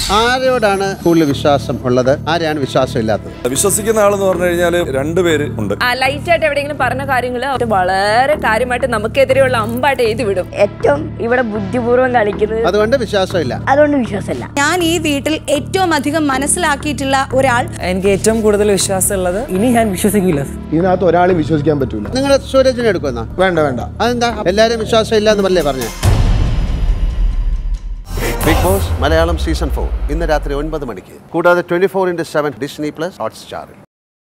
ആരോടാണ് കൂടുതൽ വിശ്വാസം ഉള്ളത് ആരെയാണ് വിശ്വാസം ഇല്ലാത്തത് വിശ്വസിക്കുന്ന ആളെന്ന് പറഞ്ഞു കഴിഞ്ഞാൽ രണ്ടുപേര് ഉണ്ട് ലൈറ്റ് ആയിട്ട് എവിടെയെങ്കിലും പറഞ്ഞ കാര്യങ്ങൾ അവർ വളരെ കാര്യമായിട്ട് നമുക്കെതിരെയുള്ള അമ്പായിട്ട് എഴുതി വിടും ഏറ്റവും ഇവിടെ ബുദ്ധിപൂർവ്വം കളിക്കുന്നത് അതുകൊണ്ട് വിശ്വാസമില്ല അതുകൊണ്ട് വിശ്വാസമില്ല ഞാൻ ഈ വീട്ടിൽ ഏറ്റവും അധികം മനസ്സിലാക്കിയിട്ടുള്ള ഒരാൾ എനിക്ക് ഏറ്റവും കൂടുതൽ വിശ്വാസമുള്ളത് ഇനി ഞാൻ വിശ്വസിക്കില്ല ഇതിനകത്ത് ഒരാളെയും വിശ്വസിക്കാൻ പറ്റൂല നിങ്ങൾ സൂരജിനെ എടുക്കുന്ന വേണ്ട വേണ്ട അതെന്താ എല്ലാവരും വിശ്വാസം ഇല്ല എന്ന് പല്ലേ പറഞ്ഞേ big boss Malayalam season four ഇന്ന് രാത്രി ഒൻപത് മണിക്ക് കൂടാതെ twenty four into seven Disney plus ഹോട്ട് സ്റ്റാറിൽ